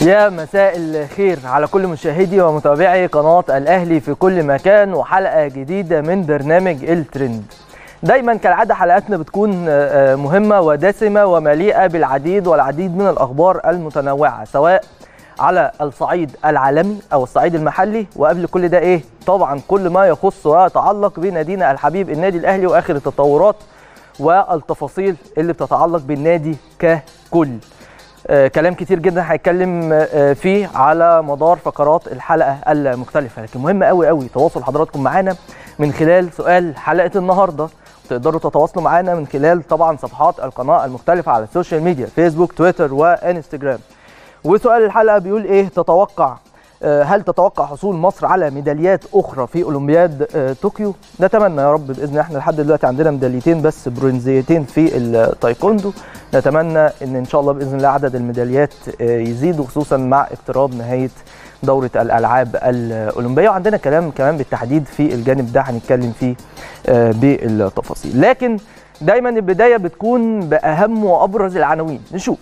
يا مساء الخير على كل مشاهدي ومتابعي قناة الأهلي في كل مكان وحلقة جديدة من برنامج الترند دايما كالعادة حلقاتنا بتكون مهمة ودسمة ومليئة بالعديد والعديد من الأخبار المتنوعة سواء على الصعيد العالمي أو الصعيد المحلي وقبل كل ده إيه طبعا كل ما يخص ويتعلق بنادينا الحبيب النادي الأهلي وآخر التطورات والتفاصيل اللي بتتعلق بالنادي ككل آه كلام كتير جدا هيتكلم آه فيه على مدار فقرات الحلقه المختلفه لكن مهم قوي قوي تواصل حضراتكم معانا من خلال سؤال حلقه النهارده تقدروا تتواصلوا معانا من خلال طبعا صفحات القناه المختلفه على السوشيال ميديا فيسبوك تويتر وانستجرام وسؤال الحلقه بيقول ايه تتوقع هل تتوقع حصول مصر على ميداليات اخرى في اولمبياد طوكيو نتمنى يا رب باذن الله احنا لحد دلوقتي عندنا ميداليتين بس برونزيتين في التايكوندو نتمنى ان ان شاء الله باذن الله عدد الميداليات يزيد خصوصا مع اقتراب نهايه دوره الالعاب الاولمبيه وعندنا كلام كمان بالتحديد في الجانب ده هنتكلم فيه بالتفاصيل لكن دايما البدايه بتكون باهم وابرز العناوين نشوف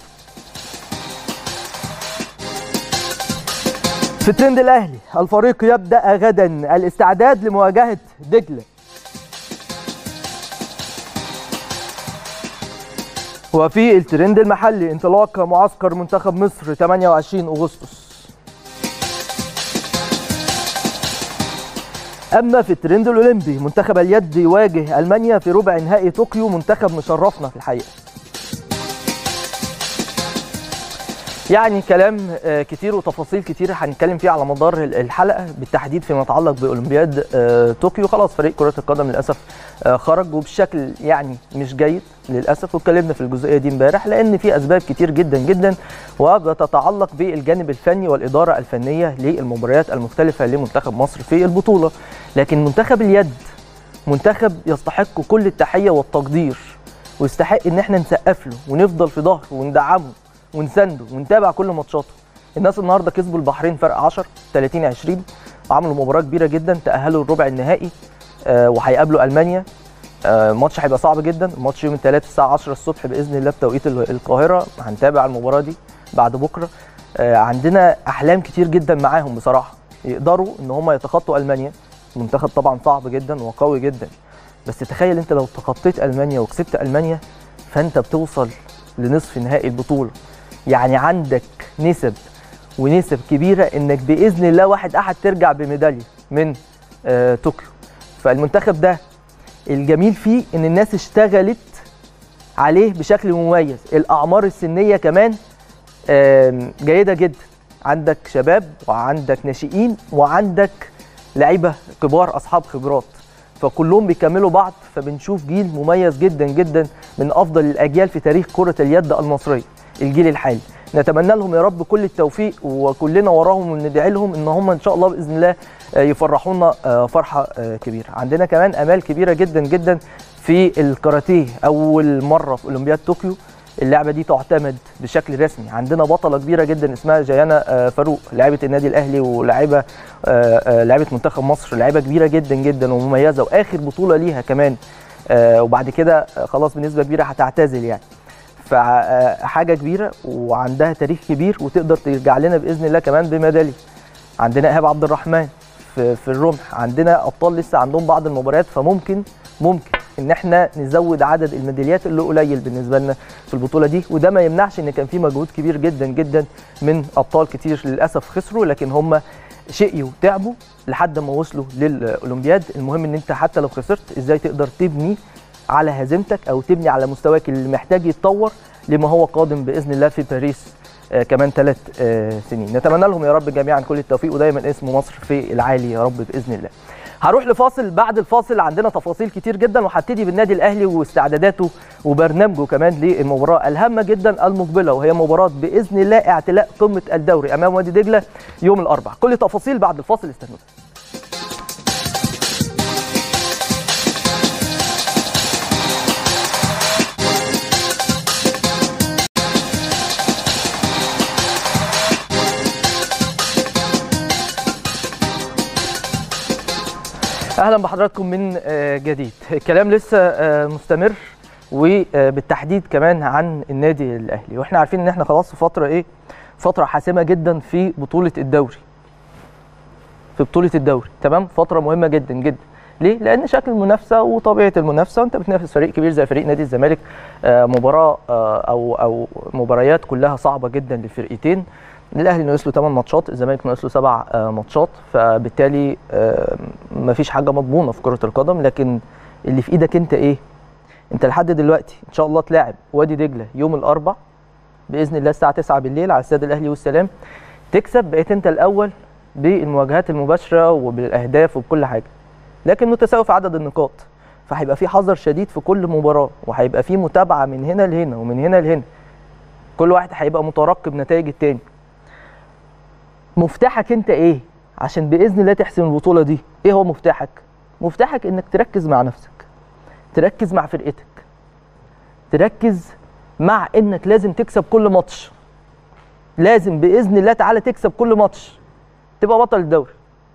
في ترند الاهلي الفريق يبدا غدا الاستعداد لمواجهه دجله وفي الترند المحلي انطلاق معسكر منتخب مصر 28 اغسطس اما في الترند الاولمبي منتخب اليد يواجه المانيا في ربع نهائي طوكيو منتخب مشرفنا في الحقيقه يعني كلام كتير وتفاصيل كتير هنتكلم فيها على مدار الحلقه بالتحديد فيما يتعلق باولمبياد طوكيو خلاص فريق كره القدم للاسف خرج وبشكل يعني مش جيد للاسف واتكلمنا في الجزئيه دي امبارح لان في اسباب كتير جدا جدا وبتتعلق بالجانب الفني والاداره الفنيه للمباريات المختلفه لمنتخب مصر في البطوله لكن منتخب اليد منتخب يستحق كل التحيه والتقدير ويستحق ان احنا نسقف له ونفضل في ظهره وندعمه ونسنده ونتابع كل ماتشاته الناس النهارده كسبوا البحرين فرق 10 30 20 وعملوا مباراه كبيره جدا تاهلوا الربع النهائي آه وهيقابلوا المانيا آه ماتش هيبقى صعب جدا الماتش يوم الثلاث الساعه 10 الصبح باذن الله بتوقيت القاهره هنتابع المباراه دي بعد بكره آه عندنا احلام كتير جدا معاهم بصراحه يقدروا ان هم يتخطوا المانيا منتخب طبعا صعب جدا وقوي جدا بس تخيل انت لو تخطيت المانيا وكسبت المانيا فانت بتوصل لنصف نهائي البطوله يعني عندك نسب ونسب كبيره انك باذن الله واحد احد ترجع بميداليه من آه طوكيو فالمنتخب ده الجميل فيه ان الناس اشتغلت عليه بشكل مميز الاعمار السنيه كمان آه جيده جدا عندك شباب وعندك ناشئين وعندك لعيبه كبار اصحاب خبرات فكلهم بيكملوا بعض فبنشوف جيل مميز جدا جدا من افضل الاجيال في تاريخ كره اليد المصريه الجيل الحالي نتمنى لهم يا رب كل التوفيق وكلنا وراهم وندعي لهم ان هم ان شاء الله باذن الله يفرحونا فرحه كبيره عندنا كمان امال كبيره جدا جدا في الكاراتيه اول مره في اولمبياد طوكيو اللعبه دي تعتمد بشكل رسمي عندنا بطله كبيره جدا اسمها جيانا فاروق لاعبه النادي الاهلي ولاعبه لاعبه منتخب مصر لاعبه كبيره جدا جدا ومميزه واخر بطوله ليها كمان وبعد كده خلاص بنسبه كبيره هتعتزل يعني فحاجه كبيره وعندها تاريخ كبير وتقدر ترجع لنا باذن الله كمان بميداليه عندنا ايهاب عبد الرحمن في, في الرمح عندنا ابطال لسه عندهم بعض المباريات فممكن ممكن ان احنا نزود عدد الميداليات اللي قليل بالنسبه لنا في البطوله دي وده ما يمنعش ان كان في مجهود كبير جدا جدا من ابطال كتير للاسف خسروا لكن هم شقيوا تعبوا لحد ما وصلوا للاولمبياد المهم ان انت حتى لو خسرت ازاي تقدر تبني على هزيمتك او تبني على مستواك اللي محتاج يتطور لما هو قادم باذن الله في باريس آه كمان ثلاث آه سنين نتمنى لهم يا رب جميعا كل التوفيق ودايما اسم مصر في العالي يا رب باذن الله هروح لفاصل بعد الفاصل عندنا تفاصيل كتير جدا وهبتدي بالنادي الاهلي واستعداداته وبرنامجه كمان للمباراه الهامه جدا المقبله وهي مباراه باذن الله اعتلاء قمه الدوري امام وادي دجله يوم الاربعاء كل تفاصيل بعد الفاصل استنونا اهلا بحضراتكم من جديد الكلام لسه مستمر وبالتحديد كمان عن النادي الاهلي واحنا عارفين ان احنا خلاص في فتره ايه فتره حاسمه جدا في بطوله الدوري في بطوله الدوري تمام فتره مهمه جدا جدا ليه لان شكل المنافسه وطبيعه المنافسه وانت بتنافس فريق كبير زي فريق نادي الزمالك آه، مباراه آه، او او مباريات كلها صعبه جدا للفرقتين الاهلي ناقص له 8 ماتشات الزمالك ناقص له 7 ماتشات فبالتالي آه، مفيش حاجه مضمونه في كره القدم لكن اللي في ايدك انت ايه انت لحد دلوقتي ان شاء الله تلاعب وادي دجله يوم الاربع باذن الله الساعه 9 بالليل على استاد الاهلي والسلام تكسب بقيت انت الاول بالمواجهات المباشره وبالاهداف وبكل حاجه لكن متساوي في عدد النقاط فهيبقى في حذر شديد في كل مباراه وهيبقى في متابعه من هنا لهنا ومن هنا لهنا كل واحد هيبقى مترقب نتائج التاني مفتاحك انت ايه عشان باذن الله تحسم البطوله دي ايه هو مفتاحك مفتاحك انك تركز مع نفسك تركز مع فرقتك تركز مع انك لازم تكسب كل ماتش لازم باذن الله تعالى تكسب كل ماتش تبقى بطل الدوري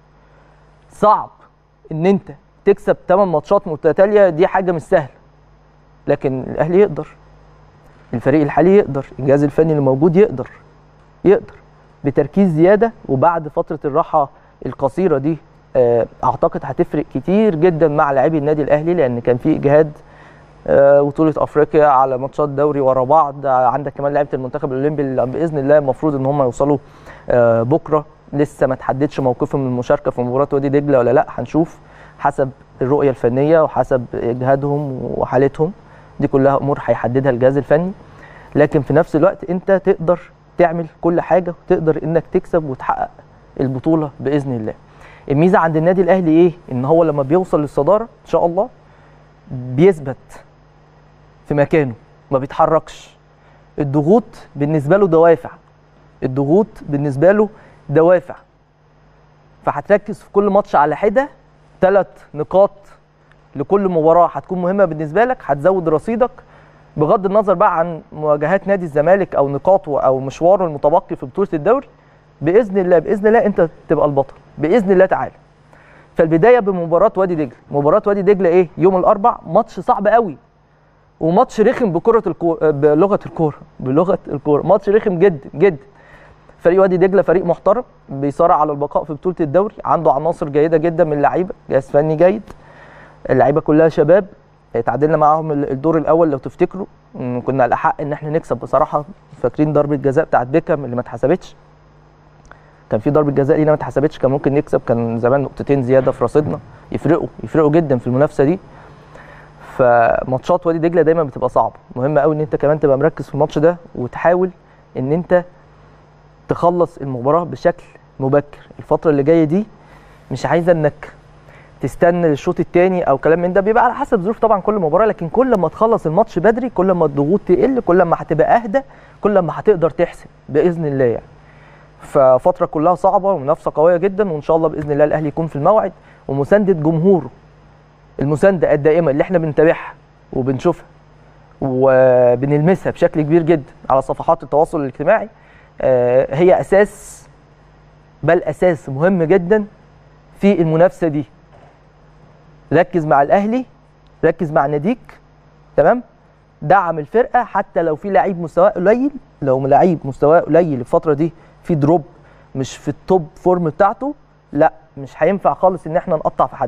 صعب ان انت تكسب 8 ماتشات متتاليه دي حاجه مش سهله لكن الاهلي يقدر الفريق الحالي يقدر الجهاز الفني اللي موجود يقدر يقدر بتركيز زياده وبعد فتره الراحه القصيره دي آه، اعتقد هتفرق كتير جدا مع لاعبي النادي الاهلي لان كان في اجهاد آه، بطوله افريقيا على ماتشات دوري ورا بعض آه، عندك كمان لعيبه المنتخب الاولمبي اللي باذن الله المفروض ان هم يوصلوا آه، بكره لسه ما تحددش موقفهم من المشاركه في مباراه وادي دجله ولا لا هنشوف حسب الرؤيه الفنيه وحسب اجهادهم وحالتهم دي كلها امور هيحددها الجهاز الفني لكن في نفس الوقت انت تقدر تعمل كل حاجه وتقدر انك تكسب وتحقق البطوله باذن الله الميزه عند النادي الاهلي ايه ان هو لما بيوصل للصداره ان شاء الله بيثبت في مكانه ما بيتحركش الضغوط بالنسبه له دوافع الضغوط بالنسبه له دوافع فهتركز في كل ماتش على حده ثلاث نقاط لكل مباراه هتكون مهمه بالنسبه لك هتزود رصيدك بغض النظر بقى عن مواجهات نادي الزمالك او نقاطه او مشواره المتبقي في بطوله الدوري باذن الله باذن الله انت تبقى البطل باذن الله تعالى فالبدايه بمباراه وادي دجله مباراه وادي دجله ايه يوم الاربع ماتش صعب قوي وماتش رخم بكره الكوره بلغه الكوره بلغه الكوره ماتش رخم جدا جدا فريق وادي دجله فريق محترم بيصارع على البقاء في بطوله الدوري عنده عناصر جيده جدا من اللعيبه جهاز فني جيد اللعيبه كلها شباب تعادلنا معاهم الدور الاول لو تفتكروا م، كنا الاحق ان احنا نكسب بصراحه فاكرين ضربه جزاء بتاعت بيكام اللي ما اتحسبتش كان في ضربه جزاء لينا ما اتحسبتش كان ممكن نكسب كان زمان نقطتين زياده في رصيدنا يفرقوا يفرقوا جدا في المنافسه دي فماتشات وادي دجله دايما بتبقى صعبه مهم قوي ان انت كمان تبقى مركز في الماتش ده وتحاول ان انت تخلص المباراه بشكل مبكر الفتره اللي جايه دي مش عايزه انك تستنى للشوط الثاني او كلام من ده بيبقى على حسب ظروف طبعا كل مباراه لكن كل ما تخلص الماتش بدري كل ما الضغوط تقل كل ما هتبقى اهدى كل ما هتقدر تحسم باذن الله يعني ففتره كلها صعبه ومنافسه قويه جدا وان شاء الله باذن الله الاهلي يكون في الموعد ومسانده جمهوره المسانده الدائمه اللي احنا بنتابعها وبنشوفها وبنلمسها بشكل كبير جدا على صفحات التواصل الاجتماعي آه، هي اساس بل اساس مهم جدا في المنافسه دي ركز مع الاهلي ركز مع ناديك تمام دعم الفرقه حتى لو في لعيب مستواه قليل لو لعيب مستواه قليل الفتره دي في دروب مش في التوب فورم بتاعته لا مش هينفع خالص ان احنا نقطع في حد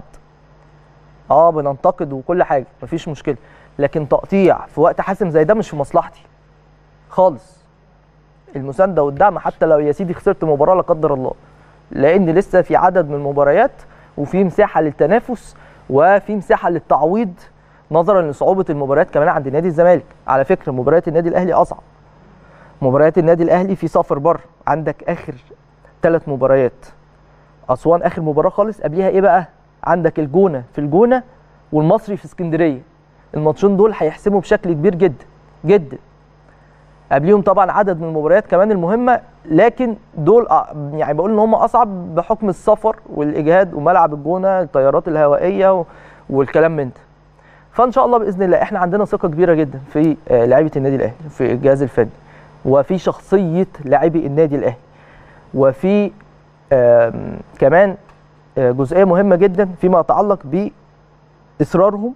اه بننتقد وكل حاجه مفيش مشكله لكن تقطيع في وقت حاسم زي ده مش في مصلحتي خالص المسانده والدعم حتى لو يا سيدي خسرت مباراه لا قدر الله لان لسه في عدد من المباريات وفي مساحه للتنافس وفي مساحه للتعويض نظرا لصعوبه المباريات كمان عند نادي الزمالك على فكره مباريات النادي الاهلي اصعب مباريات النادي الاهلي في سفر بره عندك اخر ثلاث مباريات اسوان اخر مباراه خالص قبليها ايه بقى عندك الجونه في الجونه والمصري في اسكندريه الماتشين دول هيحسموا بشكل كبير جدا جدا قبليهم طبعا عدد من المباريات كمان المهمه لكن دول أ- يعني بقول ان هم اصعب بحكم السفر والاجهاد وملعب الجونه الطيارات الهوائيه و- والكلام من ده فان شاء الله باذن الله احنا عندنا ثقه كبيره جدا في آه، لعيبه النادي الاهلي في الجهاز الفني وفي شخصيه لاعبي النادي الاهلي وفي آم، كمان آه، جزئيه مهمه جدا فيما يتعلق باصرارهم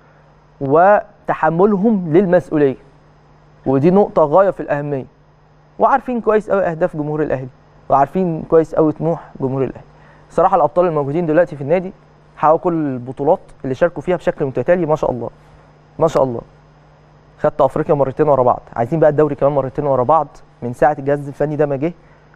وتحملهم للمسؤوليه ودي نقطه غايه في الاهميه وعارفين كويس قوي اهداف جمهور الاهلي وعارفين كويس قوي طموح جمهور الاهلي صراحه الابطال الموجودين دلوقتي في النادي حققوا كل البطولات اللي شاركوا فيها بشكل متتالي ما شاء الله ما شاء الله خدت افريقيا مرتين ورا بعض عايزين بقى الدوري كمان مرتين ورا بعض من ساعه الجهاز الفني ده ما جه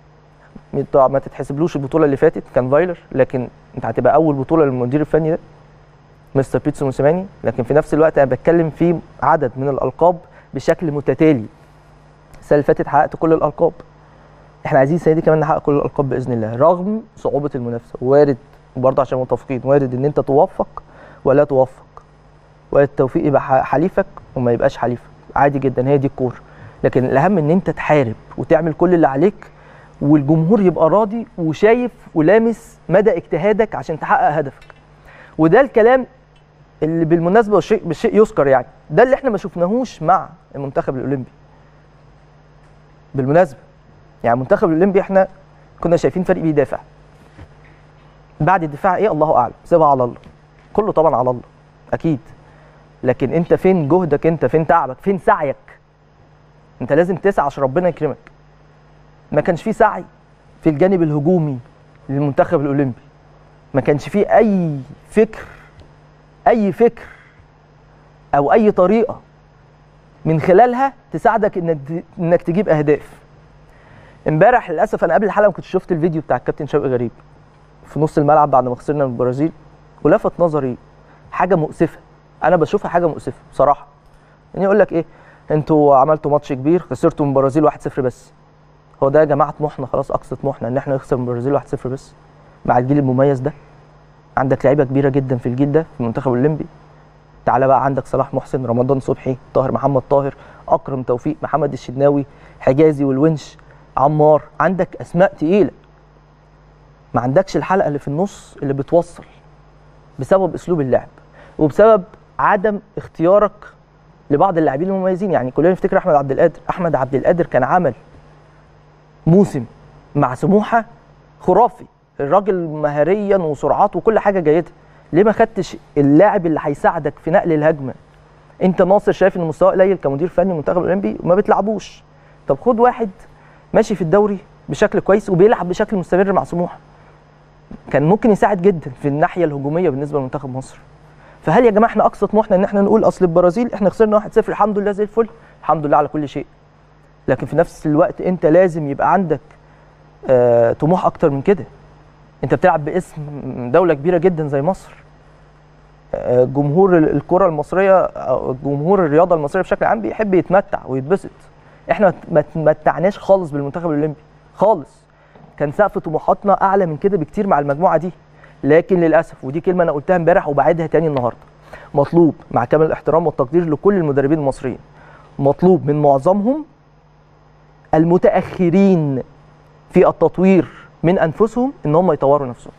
ما تتحسبلوش البطوله اللي فاتت كان فايلر لكن انت هتبقى اول بطوله للمدير الفني ده مستر بيتسو موسيماني لكن في نفس الوقت انا بتكلم في عدد من الالقاب بشكل متتالي السنه اللي فاتت حققت كل الالقاب احنا عايزين السنه دي كمان نحقق كل الالقاب باذن الله رغم صعوبه المنافسه وارد وبرضه عشان متفقين وارد ان انت توفق ولا توفق وارد التوفيق يبقى حليفك وما يبقاش حليفك عادي جدا هي دي الكوره لكن الاهم ان انت تحارب وتعمل كل اللي عليك والجمهور يبقى راضي وشايف ولامس مدى اجتهادك عشان تحقق هدفك وده الكلام اللي بالمناسبه بالشيء, بالشيء يذكر يعني ده اللي احنا ما شفناهوش مع المنتخب الاولمبي بالمناسبه يعني المنتخب الاولمبي احنا كنا شايفين فريق بيدافع بعد الدفاع ايه الله اعلم سيبها على الله كله طبعا على الله اكيد لكن انت فين جهدك انت فين تعبك فين سعيك انت لازم تسعى عشان ربنا يكرمك ما كانش فيه سعي في الجانب الهجومي للمنتخب الاولمبي ما كانش فيه اي فكر اي فكر او اي طريقه من خلالها تساعدك انك انك تجيب اهداف امبارح للاسف انا قبل الحلقه ما كنتش شفت الفيديو بتاع الكابتن شوقي غريب في نص الملعب بعد ما خسرنا من البرازيل ولفت نظري حاجه مؤسفه انا بشوفها حاجه مؤسفه بصراحه يعني يقول لك ايه انتوا عملتوا ماتش كبير خسرتوا من البرازيل 1-0 بس هو ده يا جماعه طموحنا خلاص اقصى طموحنا ان احنا نخسر من البرازيل 1-0 بس مع الجيل المميز ده عندك لعيبه كبيره جدا في الجيل ده في المنتخب الاولمبي تعالى بقى عندك صلاح محسن رمضان صبحي طاهر محمد طاهر اكرم توفيق محمد الشناوي حجازي والونش عمار عندك اسماء تقيله ما عندكش الحلقه اللي في النص اللي بتوصل بسبب اسلوب اللعب وبسبب عدم اختيارك لبعض اللاعبين المميزين يعني كلنا نفتكر احمد عبد القادر احمد عبد القادر كان عمل موسم مع سموحه خرافي الراجل مهاريا وسرعات وكل حاجه جيده ليه ما خدتش اللاعب اللي هيساعدك في نقل الهجمه انت ناصر شايف ان مستواه قليل كمدير فني المنتخب الاولمبي وما بتلعبوش طب خد واحد ماشي في الدوري بشكل كويس وبيلعب بشكل مستمر مع سموحه كان ممكن يساعد جدا في الناحيه الهجوميه بالنسبه لمنتخب مصر فهل يا جماعه احنا اقصى طموحنا ان احنا نقول اصل البرازيل احنا خسرنا 1-0 الحمد لله زي الفل الحمد لله على كل شيء لكن في نفس الوقت انت لازم يبقى عندك آه طموح اكتر من كده انت بتلعب باسم دوله كبيره جدا زي مصر آه جمهور الكره المصريه او جمهور الرياضه المصريه بشكل عام بيحب يتمتع ويتبسط احنا ما تمتعناش خالص بالمنتخب الاولمبي خالص كان سقف طموحاتنا اعلى من كده بكتير مع المجموعه دي لكن للاسف ودي كلمه انا قلتها امبارح وبعيدها تاني النهارده مطلوب مع كامل الاحترام والتقدير لكل المدربين المصريين مطلوب من معظمهم المتاخرين في التطوير من انفسهم ان هم يطوروا نفسهم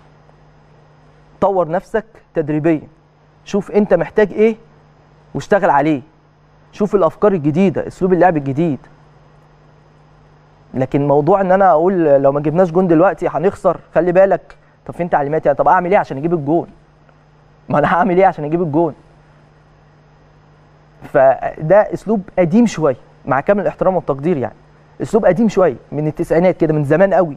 طور نفسك تدريبيا شوف انت محتاج ايه واشتغل عليه شوف الافكار الجديده اسلوب اللعب الجديد لكن موضوع ان انا اقول لو ما جبناش جون دلوقتي هنخسر خلي بالك طب فين تعليماتي يعني طب اعمل ايه عشان اجيب الجون ما انا هعمل ايه عشان اجيب الجون فده اسلوب قديم شويه مع كامل الاحترام والتقدير يعني اسلوب قديم شويه من التسعينات كده من زمان قوي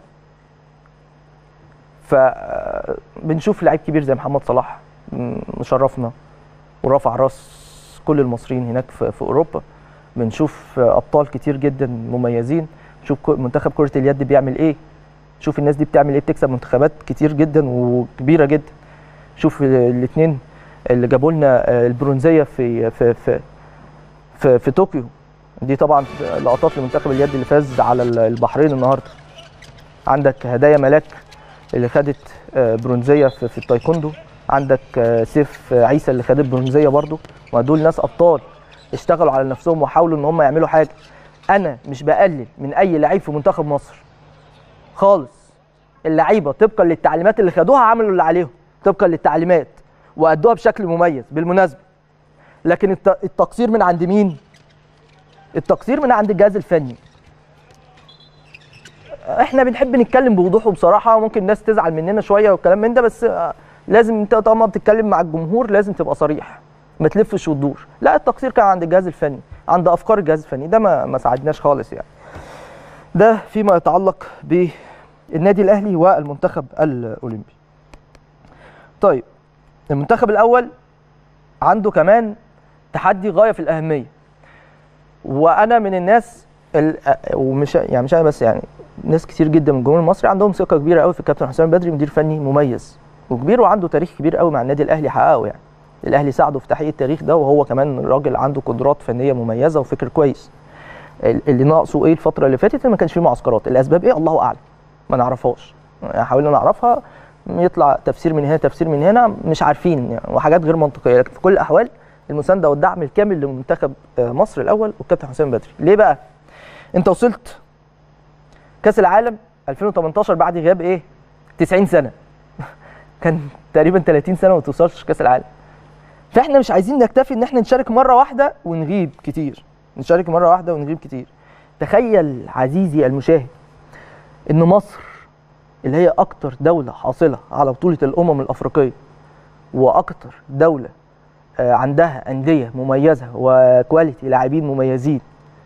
فبنشوف لعيب كبير زي محمد صلاح مشرفنا ورفع راس كل المصريين هناك في, في اوروبا بنشوف ابطال كتير جدا مميزين نشوف منتخب كره اليد بيعمل ايه شوف الناس دي بتعمل ايه بتكسب منتخبات كتير جدا وكبيره جدا شوف الاثنين اللي جابوا لنا البرونزيه في في في في, في طوكيو دي طبعا لقطات لمنتخب اليد اللي فاز على البحرين النهارده عندك هدايا ملاك اللي خدت برونزيه في, في التايكوندو عندك سيف عيسى اللي خدت برونزيه برضو ودول ناس ابطال اشتغلوا على نفسهم وحاولوا ان هم يعملوا حاجه انا مش بقلل من اي لعيب في منتخب مصر خالص اللعيبه طبقا للتعليمات اللي خدوها عملوا اللي عليهم طبقا للتعليمات وادوها بشكل مميز بالمناسبه لكن التقصير من عند مين التقصير من عند الجهاز الفني احنا بنحب نتكلم بوضوح وبصراحه ممكن الناس تزعل مننا شويه والكلام من ده بس لازم انت طالما بتتكلم مع الجمهور لازم تبقى صريح ما تلفش وتدور لا التقصير كان عند الجهاز الفني عند افكار الجهاز الفني ده ما ما ساعدناش خالص يعني ده فيما يتعلق بالنادي الاهلي والمنتخب الاولمبي طيب المنتخب الاول عنده كمان تحدي غايه في الاهميه وانا من الناس ال- ومش يعني مش انا بس يعني ناس كتير جدا من الجمهور المصري عندهم ثقه كبيره قوي في الكابتن حسام بدري مدير فني مميز وكبير وعنده تاريخ كبير قوي مع النادي الاهلي حققه يعني الاهلي ساعده في تحقيق التاريخ ده وهو كمان راجل عنده قدرات فنيه مميزه وفكر كويس ال- اللي ناقصه ايه الفتره اللي فاتت إن ما كانش فيه معسكرات الاسباب ايه الله اعلم ما نعرفهاش يعني حاولنا نعرفها يطلع تفسير من هنا تفسير من هنا مش عارفين يعني وحاجات غير منطقيه لكن في كل الاحوال المسانده والدعم الكامل لمنتخب آه، مصر الاول والكابتن حسام بدري ليه بقى انت وصلت كاس العالم 2018 بعد غياب ايه 90 سنه كان تقريبا 30 سنه ما توصلش كاس العالم فاحنا مش عايزين نكتفي ان احنا نشارك مره واحده ونغيب كتير نشارك مره واحده ونغيب كتير تخيل عزيزي المشاهد ان مصر اللي هي اكتر دوله حاصله على بطوله الامم الافريقيه واكتر دوله آه، عندها انديه مميزه وكواليتي لاعبين مميزين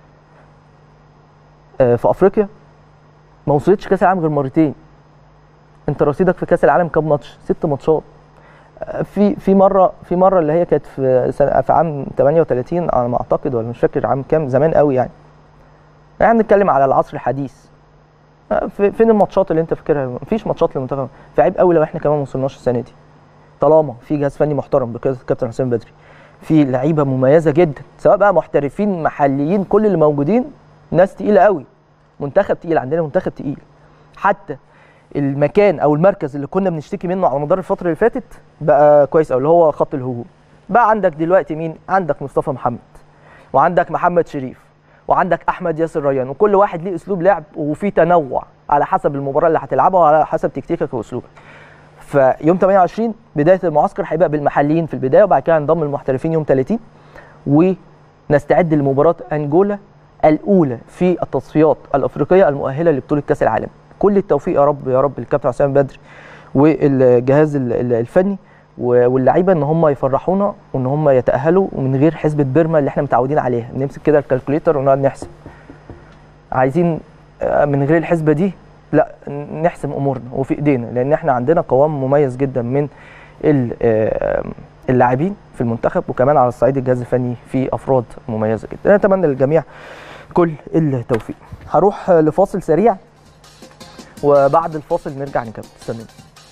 آه، في افريقيا ما وصلتش كاس العالم غير مرتين انت رصيدك في كاس العالم كام ماتش ست ماتشات آه، في في مره في مره اللي هي كانت في سنة في عام 38 على ما اعتقد ولا مش فاكر عام كام زمان قوي يعني يعني بنتكلم على العصر الحديث آه، في- فين الماتشات اللي انت فاكرها مفيش ماتشات للمنتخب فعيب قوي لو احنا كمان ما وصلناش السنه دي طالما في جهاز فني محترم بقياده الكابتن حسام بدري في لعيبه مميزه جدا سواء بقى محترفين محليين كل اللي موجودين ناس تقيله قوي منتخب تقيل عندنا منتخب تقيل حتى المكان او المركز اللي كنا بنشتكي منه على مدار الفتره اللي فاتت بقى كويس قوي اللي هو خط الهجوم بقى عندك دلوقتي مين عندك مصطفى محمد وعندك محمد شريف وعندك احمد ياسر ريان وكل واحد ليه اسلوب لعب وفي تنوع على حسب المباراه اللي هتلعبها وعلى حسب تكتيكك واسلوبك فيوم 28 بدايه المعسكر هيبقى بالمحليين في البدايه وبعد كده هنضم المحترفين يوم 30 ونستعد لمباراه انجولا الاولى في التصفيات الافريقيه المؤهله لبطوله كاس العالم كل التوفيق يا رب يا رب للكابتن حسام بدري والجهاز ال- ال- الفني و- واللعيبه ان هم يفرحونا وان هم يتاهلوا ومن غير حسبه بيرما اللي احنا متعودين عليها نمسك كده الكالكوليتر ونقعد نحسب عايزين آه، من غير الحسبه دي لا نحسم امورنا وفي ايدينا لان احنا عندنا قوام مميز جدا من ال- آه، اللاعبين في المنتخب وكمان على الصعيد الجهاز الفني في افراد مميزه جدا انا اتمنى للجميع كل التوفيق هروح لفاصل سريع وبعد الفاصل نرجع نكمل استنوا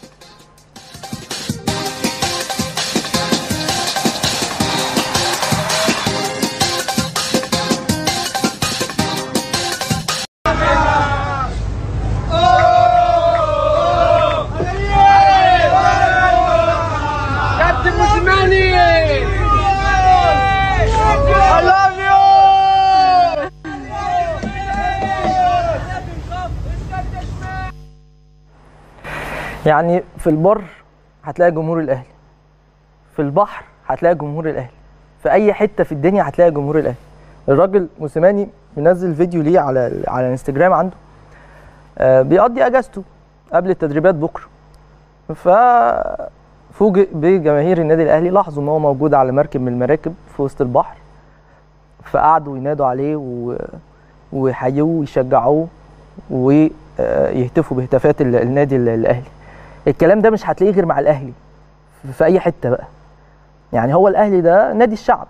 Captain Musimani! I love you! يعني في البر هتلاقي جمهور الاهلي في البحر هتلاقي جمهور الاهلي في اي حته في الدنيا هتلاقي جمهور الاهلي الراجل موسيماني منزل فيديو ليه على على الانستجرام عنده آه، بيقضي اجازته قبل التدريبات بكره ففوجئ بجماهير النادي الاهلي لاحظوا ان هو موجود على مركب من المراكب في وسط البحر فقعدوا ينادوا عليه و... ويحيوه ويشجعوه ويهتفوا بهتافات ال- النادي ال- الاهلي الكلام ده مش هتلاقيه غير مع الاهلي في- في اي حته بقى يعني هو الاهلي ده نادي الشعب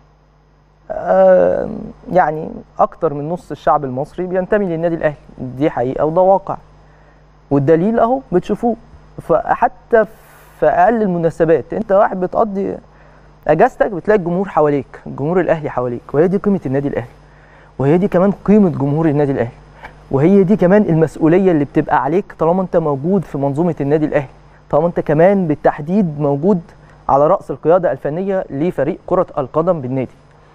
آه، يعني اكتر من نص الشعب المصري بينتمي للنادي الاهلي دي حقيقه وده واقع والدليل اهو بتشوفوه فحتى في اقل المناسبات انت واحد بتقضي اجازتك بتلاقي الجمهور حواليك الجمهور الاهلي حواليك وهي دي قيمه النادي الاهلي وهي دي كمان قيمه جمهور النادي الاهلي وهي دي كمان المسؤوليه اللي بتبقى عليك طالما انت موجود في منظومه النادي الاهلي طالما انت كمان بالتحديد موجود على راس القياده الفنيه لفريق كره القدم بالنادي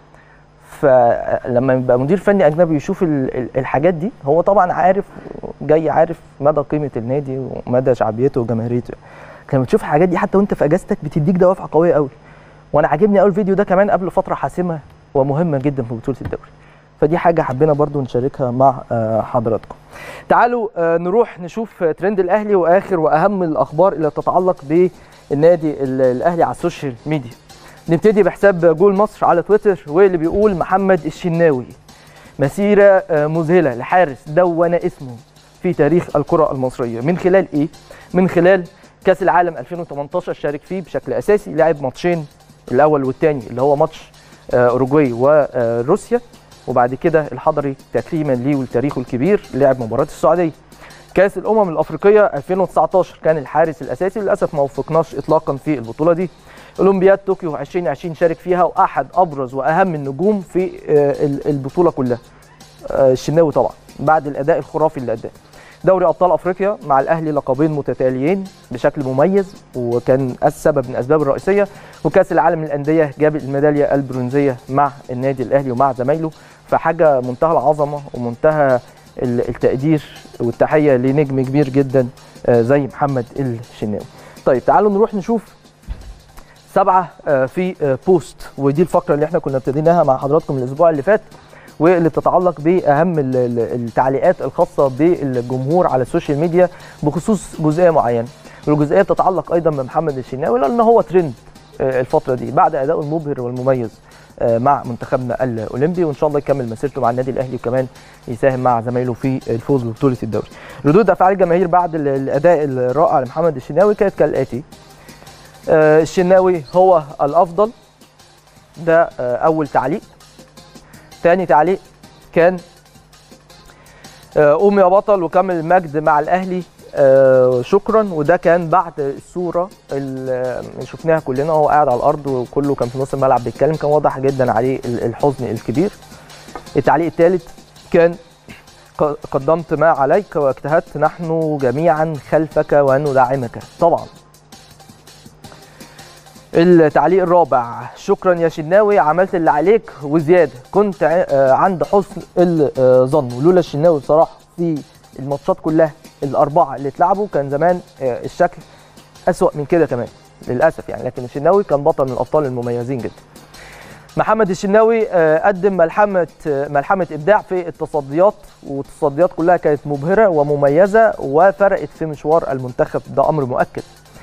فلما يبقى مدير فني اجنبي يشوف ال- ال- الحاجات دي هو طبعا عارف جاي عارف مدى قيمه النادي ومدى شعبيته وجماهيريته لما تشوف الحاجات دي حتى وانت في اجازتك بتديك دوافع قويه قوي وانا عاجبني قوي الفيديو ده كمان قبل فتره حاسمه ومهمه جدا في بطوله الدوري فدي حاجه حبينا برضو نشاركها مع آه، حضراتكم تعالوا آه، نروح نشوف آه، ترند الاهلي واخر واهم الاخبار اللي تتعلق بالنادي ال- الاهلي على السوشيال ميديا نبتدي بحساب جول مصر على تويتر واللي بيقول محمد الشناوي مسيره آه، مذهله لحارس دون اسمه في تاريخ الكره المصريه من خلال ايه من خلال كاس العالم 2018 شارك فيه بشكل اساسي لعب ماتشين الاول والثاني اللي هو ماتش آه، اوروجواي وروسيا وبعد كده الحضري تكريما ليه ولتاريخه الكبير لعب مباراه السعوديه كاس الامم الافريقيه 2019 كان الحارس الاساسي للاسف ما وفقناش اطلاقا في البطوله دي اولمبياد طوكيو 2020 شارك فيها واحد ابرز واهم النجوم في آه، ال- البطوله كلها آه، الشناوي طبعا بعد الاداء الخرافي اللي اداه دوري ابطال افريقيا مع الاهلي لقبين متتاليين بشكل مميز وكان السبب من الاسباب الرئيسيه وكاس العالم للانديه جاب الميداليه البرونزيه مع النادي الاهلي ومع زمايله فحاجه منتهى العظمه ومنتهى ال- التقدير والتحيه لنجم كبير جدا آه، زي محمد الشناوي. طيب تعالوا نروح نشوف سبعه آه، في آه، بوست ودي الفقره اللي احنا كنا ابتديناها مع حضراتكم الاسبوع اللي فات واللي بتتعلق باهم ال- ال- التعليقات الخاصه بالجمهور على السوشيال ميديا بخصوص جزئيه معينه والجزئيه بتتعلق ايضا بمحمد الشناوي لان هو ترند آه، الفتره دي بعد ادائه المبهر والمميز آه، مع منتخبنا الاولمبي وان شاء الله يكمل مسيرته مع النادي الاهلي وكمان يساهم مع زمايله في الفوز ببطوله الدوري. ردود افعال الجماهير بعد ال- الاداء الرائع لمحمد الشناوي كانت كالاتي آه، الشناوي هو الافضل ده آه، اول تعليق تاني تعليق كان آه، قوم يا بطل وكمل المجد مع الاهلي آه، شكرا وده كان بعد الصوره اللي شفناها كلنا وهو قاعد على الارض وكله كان في نص الملعب بيتكلم كان واضح جدا عليه ال- الحزن الكبير التعليق الثالث كان ق- قدمت ما عليك واجتهدت نحن جميعا خلفك وندعمك طبعا التعليق الرابع شكرا يا شناوي عملت اللي عليك وزياده كنت ع- آه، عند حسن الظن ولولا الشناوي بصراحه في الماتشات كلها الاربعه اللي اتلعبوا كان زمان آه، الشكل اسوا من كده كمان للاسف يعني لكن الشناوي كان بطل من الابطال المميزين جدا محمد الشناوي آه، قدم ملحمه آه، ملحمه ابداع في التصديات والتصديات كلها كانت مبهره ومميزه وفرقت في مشوار المنتخب ده امر مؤكد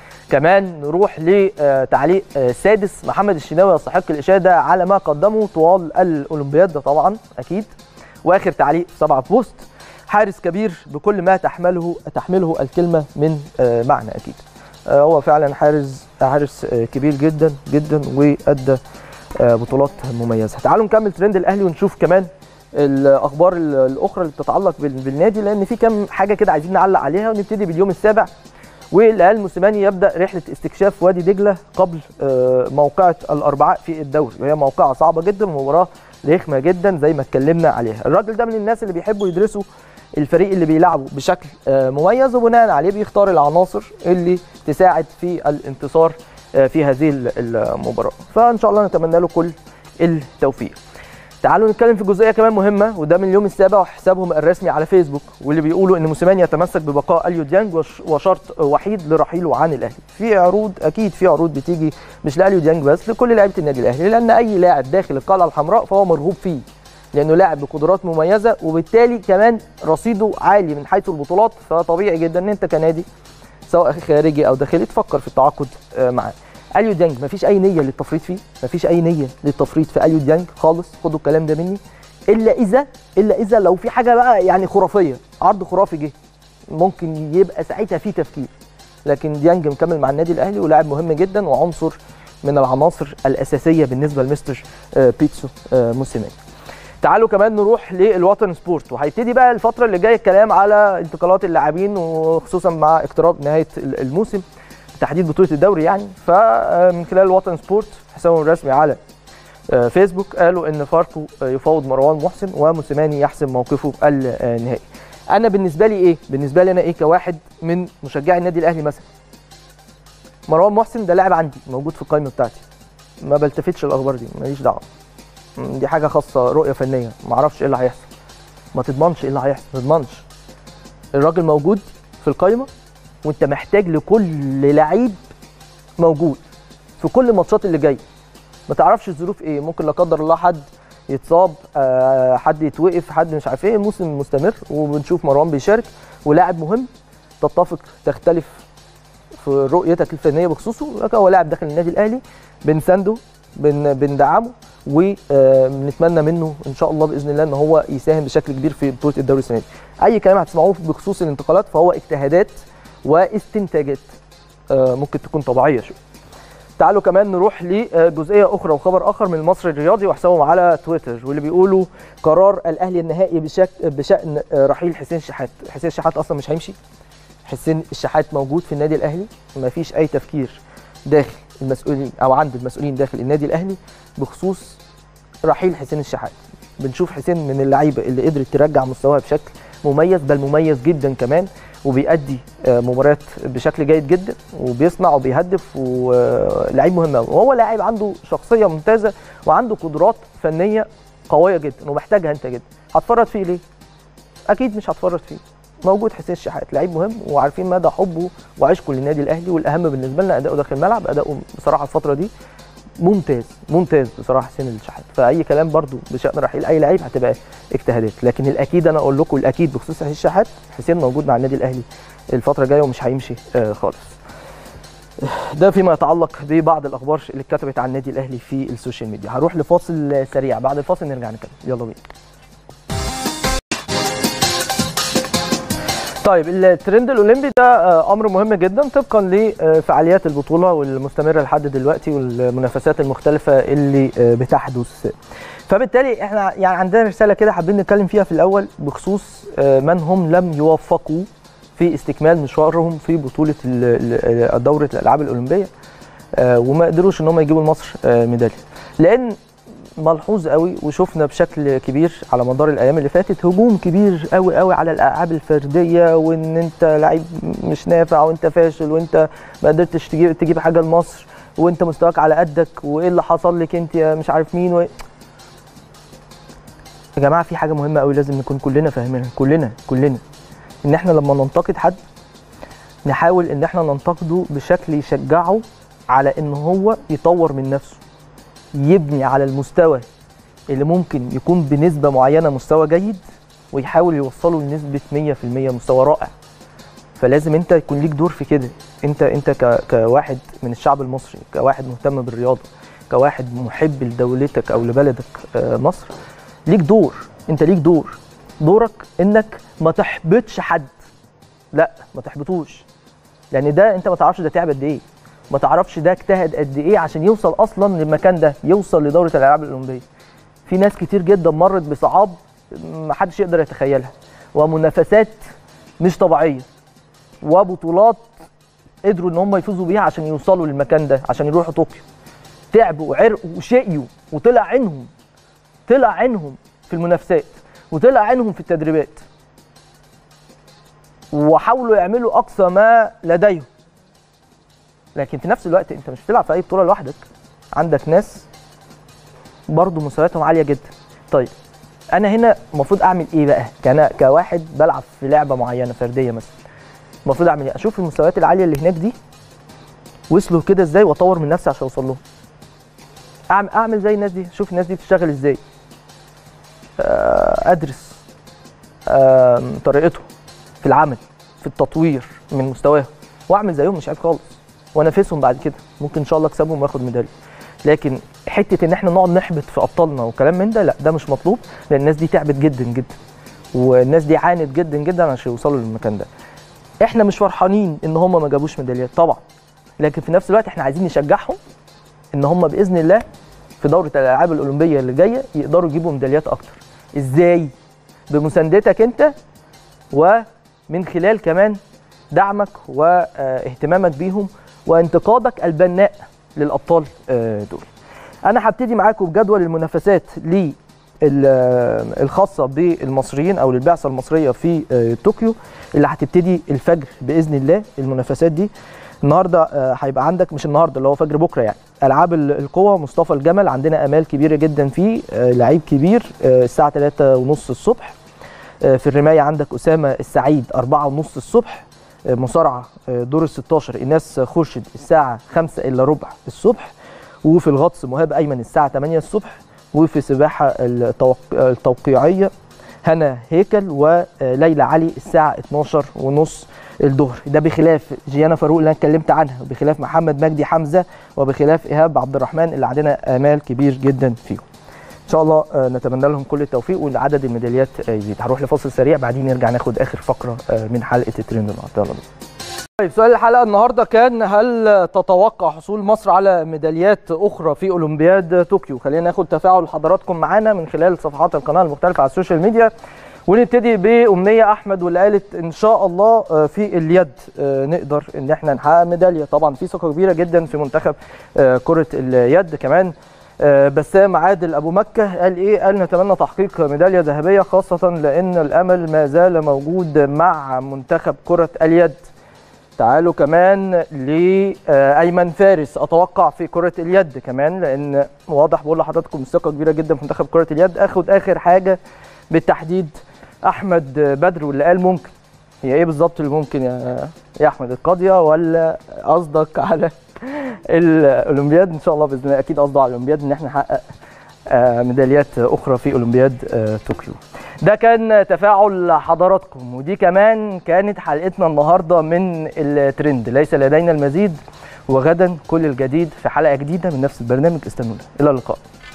كمان نروح لتعليق آه، سادس محمد الشناوي يستحق الاشاده على ما قدمه طوال الاولمبياد ده طبعا اكيد واخر تعليق سبعة بوست حارس كبير بكل ما تحمله تحمله الكلمه من آه، معنى اكيد آه، هو فعلا حارس حارس آه، كبير جدا جدا وادى آه، بطولات مميزه تعالوا نكمل ترند الاهلي ونشوف كمان الاخبار ال- الاخرى اللي بتتعلق بال- بالنادي لان في كام حاجه كده عايزين نعلق عليها ونبتدي باليوم السابع والقال موسيماني يبدا رحله استكشاف وادي دجله قبل آه، موقعه الاربعاء في الدوري وهي موقعه صعبه جدا ومباراه رخمه جدا زي ما اتكلمنا عليها الراجل ده من الناس اللي بيحبوا يدرسوا الفريق اللي بيلعبه بشكل آه، مميز وبناء عليه بيختار العناصر اللي تساعد في الانتصار آه، في هذه ال- المباراه فان شاء الله نتمنى له كل التوفيق تعالوا نتكلم في جزئيه كمان مهمه وده من اليوم السابع وحسابهم الرسمي على فيسبوك واللي بيقولوا ان موسيماني يتمسك ببقاء اليو ديانج وش- وشرط وحيد لرحيله عن الاهلي في عروض اكيد في عروض بتيجي مش لاليو ديانج بس لكل لعيبه النادي الاهلي لان اي لاعب داخل القلعه الحمراء فهو مرغوب فيه لانه لاعب بقدرات مميزه وبالتالي كمان رصيده عالي من حيث البطولات فطبيعي جدا ان انت كنادي سواء خارجي او داخلي تفكر في التعاقد آه، معاه اليو ديانج مفيش اي نيه للتفريط فيه مفيش اي نيه للتفريط في اليو ديانج خالص خدوا الكلام ده مني الا اذا الا اذا لو في حاجه بقى يعني خرافيه عرض خرافي جه ممكن يبقى ساعتها في تفكير لكن ديانج مكمل مع النادي الاهلي ولاعب مهم جدا وعنصر من العناصر الاساسيه بالنسبه لمستر آه، بيتسو آه، موسيماني تعالوا كمان نروح للوطن سبورت وهيبتدي بقى الفتره اللي جايه الكلام على انتقالات اللاعبين وخصوصا مع اقتراب نهايه الموسم تحديد بطوله الدوري يعني فمن خلال الوطن سبورت حسابهم الرسمي على آه، فيسبوك قالوا ان فاركو آه، يفاوض مروان محسن وموسيماني يحسم موقفه النهائي انا بالنسبه لي ايه بالنسبه لي انا ايه كواحد من مشجعي النادي الاهلي مثلا مروان محسن ده لاعب عندي موجود في القائمه بتاعتي ما بلتفتش الاخبار دي ماليش دعوه م، دي حاجه خاصه رؤيه فنيه ما اعرفش ايه اللي هيحصل ما تضمنش ايه اللي هيحصل ما تضمنش الراجل موجود في القائمه وانت محتاج لكل لعيب موجود في كل الماتشات اللي جايه ما تعرفش الظروف ايه ممكن لا قدر الله حد يتصاب آه، حد يتوقف حد مش عارف ايه الموسم مستمر وبنشوف مروان بيشارك ولاعب مهم تتفق تختلف في رؤيتك الفنيه بخصوصه لكن هو لاعب داخل النادي الاهلي بنسانده بن بندعمه ونتمنى منه ان شاء الله باذن الله ان هو يساهم بشكل كبير في بطوله الدوري السنه دي اي كلام هتسمعوه بخصوص الانتقالات فهو اجتهادات واستنتاجات آه، ممكن تكون طبيعيه شويه تعالوا كمان نروح لجزئيه اخرى وخبر اخر من المصري الرياضي وحسابهم على تويتر واللي بيقولوا قرار الاهلي النهائي بشك بشان آه، رحيل حسين شحات حسين شحات اصلا مش هيمشي حسين الشحات موجود في النادي الاهلي ما فيش اي تفكير داخل المسؤولين او عند المسؤولين داخل النادي الاهلي بخصوص رحيل حسين الشحات بنشوف حسين من اللعيبه اللي قدرت ترجع مستواها بشكل مميز بل مميز جدا كمان وبيأدي آه، مباريات بشكل جيد جدا وبيصنع وبيهدف ولعيب مهم قوي وهو لاعب عنده شخصيه ممتازه وعنده قدرات فنيه قويه جدا ومحتاجها انت جدا هتفرط فيه ليه؟ اكيد مش هتفرط فيه موجود حسين الشحات لعيب مهم وعارفين مدى حبه وعشقه للنادي الاهلي والاهم بالنسبه لنا اداؤه داخل الملعب اداؤه بصراحه الفتره دي ممتاز ممتاز بصراحه حسين الشحات فاي كلام برضو بشان رحيل اي لعيب هتبقى اجتهادات لكن الاكيد انا اقول لكم الاكيد بخصوص حسين الشحات حسين موجود مع النادي الاهلي الفتره الجايه ومش هيمشي آه، خالص ده فيما يتعلق ببعض الاخبار اللي اتكتبت عن النادي الاهلي في السوشيال ميديا هروح لفاصل سريع بعد الفاصل نرجع نتكلم يلا بينا طيب الترند الاولمبي ده آه، امر مهم جدا طبقا لفعاليات البطوله والمستمره لحد دلوقتي والمنافسات المختلفه اللي آه، بتحدث فبالتالي احنا يعني عندنا رساله كده حابين نتكلم فيها في الاول بخصوص آه، من هم لم يوفقوا في استكمال مشوارهم في بطوله ال- ال- دوره الالعاب الاولمبيه آه، وما قدروش ان هم يجيبوا لمصر آه، ميداليه لان ملحوظ قوي وشفنا بشكل كبير على مدار الايام اللي فاتت هجوم كبير قوي قوي على الالعاب الفرديه وان انت لعيب مش نافع وانت فاشل وانت ما قدرتش تجيب تجيب حاجه لمصر وانت مستواك على قدك وايه اللي حصل لك انت يا مش عارف مين و... يا جماعه في حاجه مهمه قوي لازم نكون كلنا فاهمينها كلنا كلنا ان احنا لما ننتقد حد نحاول ان احنا ننتقده بشكل يشجعه على ان هو يطور من نفسه يبني على المستوى اللي ممكن يكون بنسبة معينة مستوى جيد ويحاول يوصله لنسبة 100% مستوى رائع فلازم انت يكون ليك دور في كده انت انت ك... كواحد من الشعب المصري كواحد مهتم بالرياضة كواحد محب لدولتك او لبلدك آه، مصر ليك دور انت ليك دور دورك انك ما تحبطش حد لا ما تحبطوش لان ده انت ما تعرفش ده تعب قد ايه ما تعرفش ده اجتهد قد ايه عشان يوصل اصلا للمكان ده يوصل لدوره الالعاب الاولمبيه في ناس كتير جدا مرت بصعاب ما حدش يقدر يتخيلها ومنافسات مش طبيعيه وبطولات قدروا ان هم يفوزوا بيها عشان يوصلوا للمكان ده عشان يروحوا طوكيو تعبوا وعرقوا وشقيوا وطلع عينهم طلع عينهم في المنافسات وطلع عينهم في التدريبات وحاولوا يعملوا اقصى ما لديهم لكن في نفس الوقت انت مش بتلعب في اي بطوله لوحدك عندك ناس برضه مستوياتهم عاليه جدا طيب انا هنا المفروض اعمل ايه بقى كان كواحد بلعب في لعبه معينه فرديه مثلا المفروض اعمل ايه اشوف المستويات العاليه اللي هناك دي وصلوا كده ازاي واطور من نفسي عشان اوصل لهم اعمل اعمل زي الناس دي اشوف الناس دي بتشتغل ازاي آه، ادرس آه، طريقتهم في العمل في التطوير من مستواهم واعمل زيهم مش عيب خالص وانافسهم بعد كده ممكن ان شاء الله اكسبهم واخد ميداليه لكن حته ان احنا نقعد نحبط في ابطالنا وكلام من ده لا ده مش مطلوب لان الناس دي تعبت جدا جدا والناس دي عانت جدا جدا عشان يوصلوا للمكان ده احنا مش فرحانين ان هم ما جابوش ميداليات طبعا لكن في نفس الوقت احنا عايزين نشجعهم ان هم باذن الله في دوره الالعاب الاولمبيه اللي جايه يقدروا يجيبوا ميداليات اكتر ازاي بمساندتك انت ومن خلال كمان دعمك واهتمامك بيهم وانتقادك البناء للابطال آه، دول انا هبتدي معاكم بجدول المنافسات ل الخاصه بالمصريين او للبعثه المصريه في آه، طوكيو اللي هتبتدي الفجر باذن الله المنافسات دي النهارده آه، هيبقى عندك مش النهارده اللي هو فجر بكره يعني العاب ال- القوى مصطفى الجمل عندنا امال كبيره جدا فيه آه، لعيب كبير آه، الساعه 3 ونص الصبح آه، في الرمايه عندك اسامه السعيد 4 ونص الصبح آه، مصارعه آه، دور ال 16 ايناس خورشيد الساعه 5 الا ربع الصبح وفي الغطس مهاب ايمن الساعه 8 الصبح وفي سباحه التوق... التوقيعيه هنا هيكل وليلى علي الساعه 12 ونص الظهر ده بخلاف جيانا فاروق اللي انا اتكلمت عنها وبخلاف محمد مجدي حمزه وبخلاف ايهاب عبد الرحمن اللي عندنا امال كبير جدا فيهم ان شاء الله آه، نتمنى لهم كل التوفيق وعدد الميداليات آه، يزيد هروح لفاصل سريع بعدين نرجع ناخد اخر فقره آه، من حلقه الترند النهارده يلا بينا. طيب سؤال الحلقه النهارده كان هل تتوقع حصول مصر على ميداليات اخرى في اولمبياد طوكيو خلينا ناخد تفاعل حضراتكم معانا من خلال صفحات القناه المختلفه على السوشيال ميديا ونبتدي بأمنية أحمد واللي قالت إن شاء الله آه، في اليد آه، نقدر إن إحنا نحقق ميدالية طبعا في ثقة كبيرة جدا في منتخب آه، كرة اليد كمان آه، بسام عادل أبو مكة قال إيه؟ قال نتمنى تحقيق ميدالية ذهبية خاصة لأن الأمل ما زال موجود مع منتخب كرة اليد تعالوا كمان لأيمن فارس أتوقع في كرة اليد كمان لأن واضح بقول لحضراتكم ثقة كبيرة جدا في منتخب كرة اليد أخد آخر حاجة بالتحديد أحمد بدر واللي قال ممكن هي إيه بالظبط اللي ممكن يا يا أحمد القاضية ولا قصدك على الأولمبياد إن شاء الله بإذن الله أكيد قصده على الأولمبياد إن إحنا نحقق آه، ميداليات أخرى في أولمبياد آه، طوكيو ده كان تفاعل حضراتكم ودي كمان كانت حلقتنا النهارده من الترند ليس لدينا المزيد وغدا كل الجديد في حلقه جديده من نفس البرنامج استنونا الى اللقاء